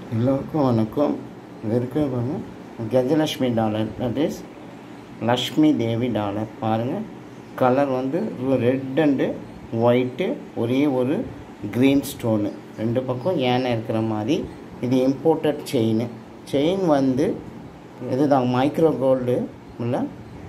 எல்லோருக்கும் வணக்கம் இது இருக்கு பாருங்க Gajalakshmi dollar that is Lakshmi Devi dollar பாருங்கள் கலர் வந்து ரெட் அண்டு ஒயிட்டு ஒரே ஒரு க்ரீன் ஸ்டோனு ரெண்டு பக்கம் யானை இருக்கிற மாதிரி இது இம்போர்ட்டட் செயின் செயின் வந்து இதுதான் மைக்ரோ கோல்டு இல்லை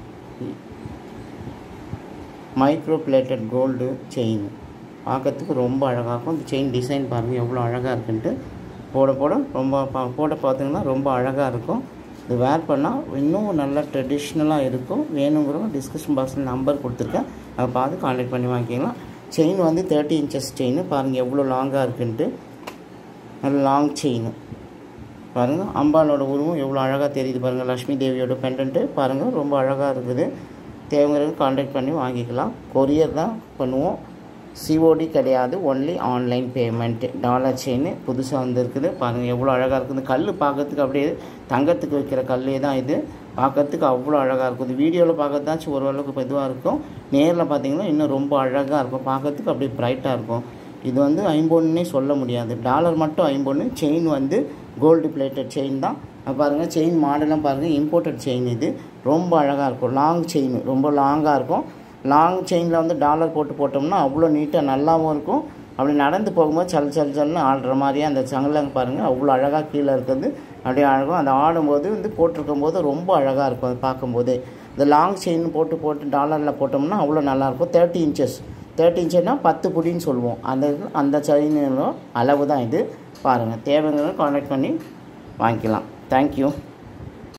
மைக்ரோ பிளேட்டட் கோல்டு செயின் பார்க்கறதுக்கு ரொம்ப அழகாக இருக்கும் இந்த செயின் டிசைன் பாருங்கள் எவ்வளோ அழகாக இருக்குன்ட்டு போட போட ரொம்ப பா போட பார்த்தீங்கன்னா ரொம்ப அழகாக இருக்கும் இது வேர் பண்ணால் இன்னும் நல்லா ட்ரெடிஷ்னலாக இருக்கும் வேணுங்கிறவங்க டிஸ்கஷன் பாக்ஸில் நம்பர் கொடுத்துருக்கேன் அதை பார்த்து கான்டாக்ட் பண்ணி வாங்கிக்கலாம் செயின் வந்து தேர்ட்டி இன்ச்சஸ் செயின் பாருங்கள் எவ்வளோ லாங்காக இருக்குன்ட்டு நல்ல லாங் செயின் பாருங்கள் அம்பாலோட உருவம் எவ்வளோ அழகாக தெரியுது பாருங்கள் லக்ஷ்மி தேவியோட பெண்டன்ட்டு பாருங்கள் ரொம்ப அழகாக இருக்குது தேவைங்கிறவங்க கான்டாக்ட் பண்ணி வாங்கிக்கலாம் கொரியர் தான் பண்ணுவோம் சிஓடி கிடையாது only online payment dollar chain புதுசாக வந்துருக்குது பாருங்கள் எவ்வளோ அழகாக இருக்குது கல் பார்க்கறதுக்கு அப்படியே தங்கத்துக்கு வைக்கிற கல்லே தான் இது பார்க்கறதுக்கு அவ்வளோ அழகாக இருக்குது வீடியோவில் பார்க்கறதாச்சும் ஓரளவுக்கு இதுவாக இருக்கும் நேரில் பார்த்தீங்கன்னா இன்னும் ரொம்ப அழகாக இருக்கும் பார்க்கறதுக்கு அப்படியே ப்ரைட்டாக இருக்கும் இது வந்து ஐம்பொன்னே சொல்ல முடியாது டாலர் மட்டும் ஐம்பொன்று செயின் வந்து கோல்டு பிளேட்டட் செயின் தான் பாருங்கள் செயின் மாடலாம் பாருங்கள் இம்போர்ட்டட் செயின் இது ரொம்ப அழகாக இருக்கும் லாங் செயின் ரொம்ப லாங்காக இருக்கும் லாங் செயினில் வந்து டாலர் போட்டு போட்டோம்னா அவ்வளோ நீட்டாக நல்லாவும் இருக்கும் அப்படி நடந்து போகும்போது சல் சல் சல்னு ஆடுற மாதிரியே அந்த சங்கலங்க பாருங்கள் அவ்வளோ அழகாக கீழே இருக்கிறது அப்படியே அழகும் அந்த ஆடும்போது வந்து போட்டிருக்கும் போது ரொம்ப அழகாக இருக்கும் அது பார்க்கும்போது இந்த லாங் செயின் போட்டு போட்டு டாலரில் போட்டோம்னா அவ்வளோ நல்லாயிருக்கும் தேர்ட்டி இன்ச்சஸ் தேர்ட்டி இன்ச்சுனா பத்து புடின்னு சொல்லுவோம் அந்த அந்த செயினோட அளவு தான் இது பாருங்கள் தேவைங்கிறத கான்டாக்ட் பண்ணி வாங்கிக்கலாம் தேங்க்யூ